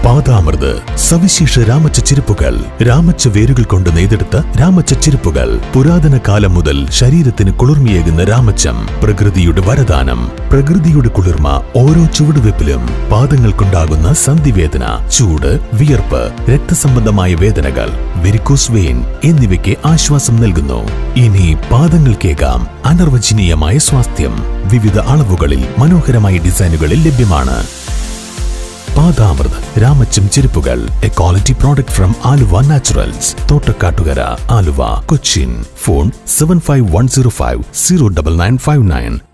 പാദാമൃത് സവിശേഷ രാമച്ച ചെരുപ്പുകൾ രാമച്ച വേരുകൾ കൊണ്ട് നെയ്തെടുത്ത രാമച്ച ചെരുപ്പുകൾ പുരാതന കാലം മുതൽ ശരീരത്തിന് കുളിർമയേകുന്ന രാമച്ചം പ്രകൃതിയുടെ വരദാനം പ്രകൃതിയുടെ കുളിർമ ഓരോ ചുവടുവെപ്പിലും പാദങ്ങൾക്കുണ്ടാകുന്ന സന്ധിവേദന ചൂട് വിയർപ്പ് രക്തസംബന്ധമായ വേദനകൾ വെരിക്കോസ് വെയിൻ എന്നിവയ്ക്ക് ആശ്വാസം നൽകുന്നു ഇനി പാദങ്ങൾക്കേകാം അനർവചനീയമായ സ്വാസ്ഥ്യം വിവിധ അളവുകളിൽ മനോഹരമായ ഡിസൈനുകളിൽ ലഭ്യമാണ് പാദാമൃത് രാമച്ചം ചെരുപ്പുകൾ A quality product from Aluva naturals Thottakkattukara Aluva Cochin phone seven five one zero five zero double nine five nine